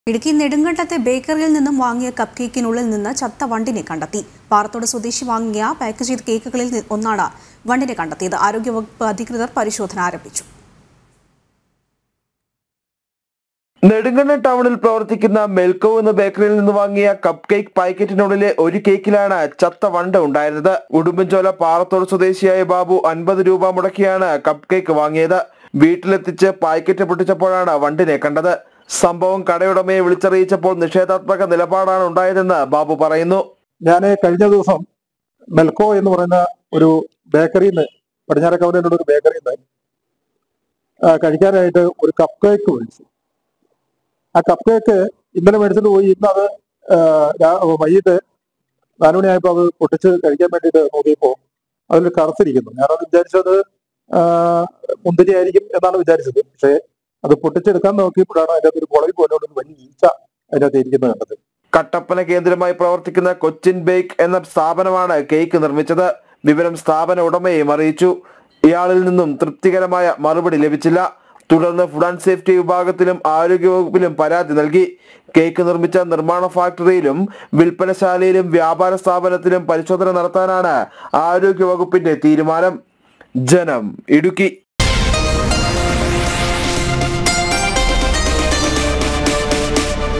ഇടുക്കി നെടുങ്കണ്ടത്തെ ബേക്കറിയിൽ നിന്നും വാങ്ങിയ കപ്പ് കേക്കിനുള്ളിൽ നിന്ന് ചത്ത വണ്ടിനെ കണ്ടെത്തി പാറത്തോട് സ്വദേശി വാങ്ങിയ പാക്ക് ചെയ്ത കേക്കുകളിൽ നി- ഒന്നാണ് വണ്ടിനെ കണ്ടെത്തിയത് ആരോഗ്യവകുപ്പ് അധികൃതർ പരിശോധന ആരംഭിച്ചു നെടുങ്കണ്ടം ടൗണിൽ പ്രവർത്തിക്കുന്ന മെൽക്കോ എന്ന ബേക്കറിയിൽ നിന്ന് വാങ്ങിയ കപ്പ് കേക്ക് പാക്കറ്റിനുള്ളിലെ ഒരു കേക്കിലാണ് ചത്ത വണ്ട ഉണ്ടായിരുന്നത് ഉടുമ്പൻചോല പാറത്തോട് സ്വദേശിയായ ബാബു അൻപത് രൂപ മുടക്കിയാണ് കപ്പ് കേക്ക് വാങ്ങിയത് വീട്ടിലെത്തിച്ച് പാക്കറ്റ് പൊട്ടിച്ചപ്പോഴാണ് വണ്ടിനെ കണ്ടത് സംഭവം കടയുടമയെ വിളിച്ചറിയിച്ചപ്പോൾ നിഷേധാത്മക നിലപാടാണ് ഉണ്ടായതെന്ന് ബാബു പറയുന്നു ഞാൻ കഴിഞ്ഞ ദിവസം മെൽക്കോ എന്ന് പറയുന്ന ഒരു ബേക്കറിയിൽ നിന്ന് പടിഞ്ഞാറക്കവലയിലുള്ള ഒരു ബേക്കറിയിൽ നിന്ന് ആ, കഴിക്കാനായിട്ട് ഒരു കപ്പ് കേക്ക് മേടിച്ചു ആ കപ്പ് കേക്ക് ഇന്നലെ മേടിച്ചിട്ട് പോയി ഇന്ന് അത് ആ, രാ- വൈകിട്ട് നാലുമണിയായപ്പോൾ അത് പൊട്ടിച്ച് കഴിക്കാൻ വേണ്ടിയിട്ട് നോക്കിയപ്പോൾ അതിൽ കറുത്തിരിക്കുന്നു ഞാനത് വിചാരിച്ചത് ആ, മുന്തിരി ആയിരിക്കും എന്നാണ് വിചാരിച്ചത് പക്ഷേ അത് പൊട്ടിച്ചെടുക്കാൻ നോക്കിയപ്പോഴാണ് അതിൻ്റെ അകത്ത് ഒരു കുളവി പോലെ ഒരു വലിയ ഈച്ച അതിനകത്ത് ഇരിക്കുന്നത് കണ്ടത് കട്ടപ്പന കേന്ദ്രമായി പ്രവർത്തിക്കുന്ന കൊച്ചിൻ ബേക്ക് എന്ന സ്ഥാപനമാണ് കേക്ക് നിർമ്മിച്ചത് വിവരം സ്ഥാപന ഉടമയെയും അറിയിച്ചു ഇയാളിൽ നിന്നും തൃപ്തികരമായ മറുപടി ലഭിച്ചില്ല തുടർന്ന് ഫുഡ് ആൻഡ് സേഫ്റ്റി വിഭാഗത്തിലും ആരോഗ്യവകുപ്പിലും പരാതി നൽകി കേക്ക് നിർമ്മിച്ച നിർമ്മാണ ഫാക്ടറിയിലും വിൽപ്പനശാലയിലും വ്യാപാര സ്ഥാപനത്തിലും പരിശോധന നടത്താനാണ് ആരോഗ്യവകുപ്പിന്റെ തീരുമാനം ജനം ഇടുക്കി